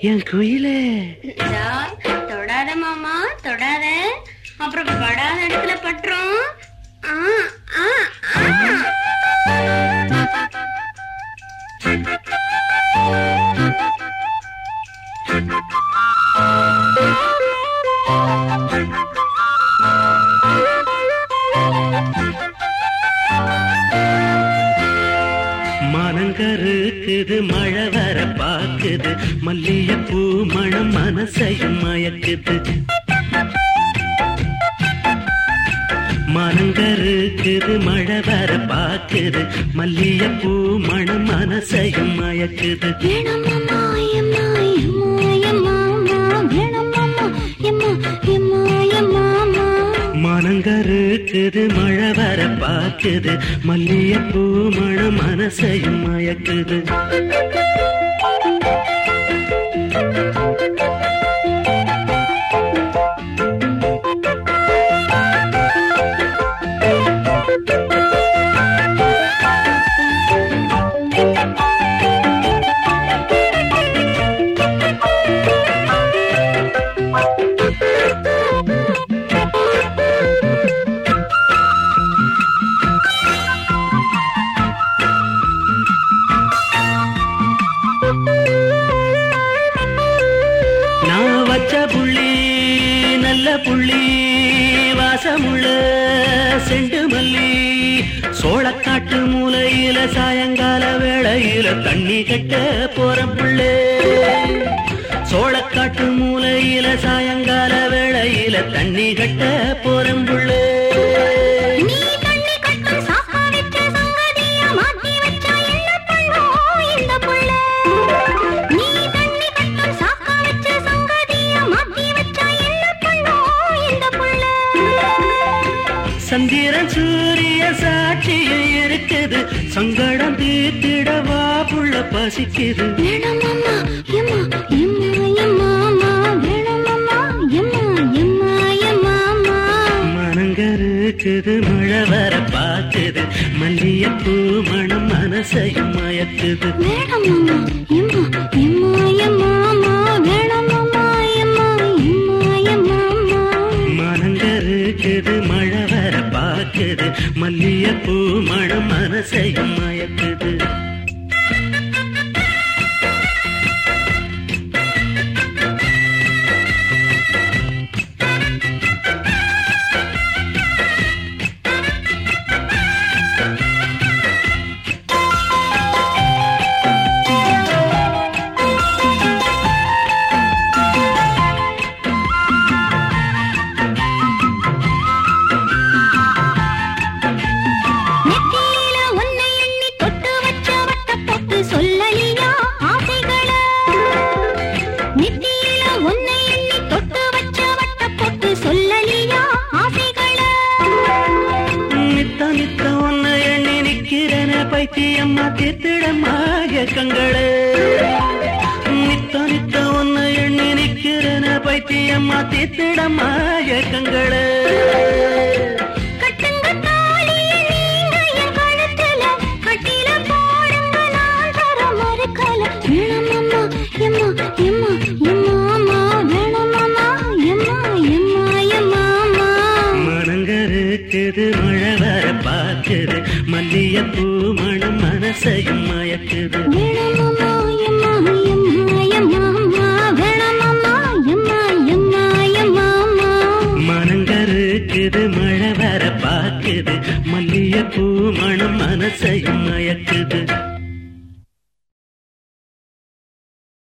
என் குயிலே ஜாய், தொடாத மாமா தொடாத அப்புறம் படாத இடத்துல பட்டுரும் ஆ, ஆ, ஆ. மனங்கருக்குது மழை வர பாக்குது மல்லிகைப்பூ மணம் மனசையும் மயக்குது மனங்கருக்குது மழை வர பாக்குது மல்லிகைப்பூ மணம் மனசையும் மயக்குது வேணாம் மாமா, எம்மா, எம்மா, எம்மா, அம்மா. வேணாம் மாமா, எம்மா, எம்மா, எம்மா, அம்மா. மனங்கருக்குது மழை வர பாக்குது மல்லிகைப்பூ மணம் மனசையும் மயக்குது நான் வச்ச புள்ளி நல்ல புள்ளி வாசமுள்ள செண்டு மல்லி சோளக்காட்டு மூலையில சாயங்கால வேளையில தண்ணி கட்ட போற புள்ளே சோளக்காட்டு மூலையில சாயங்கால வேளையில தண்ணி கட்ட போற புள்ளே நீ தண்ணி கட்டும் சாக்கா வச்ச சங்கதிய மாத்தி வச்சா என்ன பண்ணும் இந்த புள்ள? நீ தண்ணி கட்டும் சாக்கா வச்ச சங்கதிய மாத்தி வச்சா என்ன பண்ணும் இந்த புள்ள? சந்திரன் சூரிய சாட்சியும் இருக்குது சங்கடம் தீர்த்திடவா புள்ள பசிக்குது வேணாம் மாமா, எம்மா, எம்மா, எம்மா, அம்மா. வேணாம் மாமா, எம்மா, எம்மா, எம்மா, அம்மா. மனங்கருக்குது மழை வர பாக்குது மல்லிகைப்பூ மனம் மனசையும் மயக்குது வேணாம் மாமா, எம்மா, எம்மா, எம்மா, அம்மா. வேணாம் மாமா, எம்மா, எம்மா, எம்மா, அம்மா. மனங்கருக்குது மழை வர பாக்குது மல்லிகைப்பூ மனம் மனசையும் மயக்குது நெத்தியில உன்னை எண்ணி தொட்டு வச்ச வட்டப் பொட்டு சொல்லலியா ஆசைகள? நெத்தியில உன்னை எண்ணி தொட்டு வச்ச வட்டப் பொட்டு சொல்லலியா ஆசைகள? நித்த நித்த ஒன்ன எண்ணி நிக்கிறன பைத்தியம்மா தீர்த்திடம்மா கங்களே நித்த நித்த ஒன்ன எண்ணி நிக்கிறன பைத்தியம்மா தீர்த்திடம்மா கங்களே கட்டுங்க தாலிய நீங்க என் கழுத்துல, கட்டில போடுங்க நான் தர மறுக்கல. வேணாம் மாமா, எம்மா, எம்மா, எம்மா, அம்மா. வேணாம் மாமா, எம்மா, எம்மா, எம்மா, அம்மா. மனங்கருக்குது மழை வர பாக்குது மல்லிகைப்பூ மனம் மனசையும் மயக்குது வேணாம் மாமா, எம்மா, எம்மா, எம்மா, அம்மா. வேணாம் மாமா, எம்மா, எம்மா, எம்மா, அம்மா. மனங்கருக்குது மழை வர பாக்குது மல்லிகைப்பூ மனம் மனசையும் மயக்குது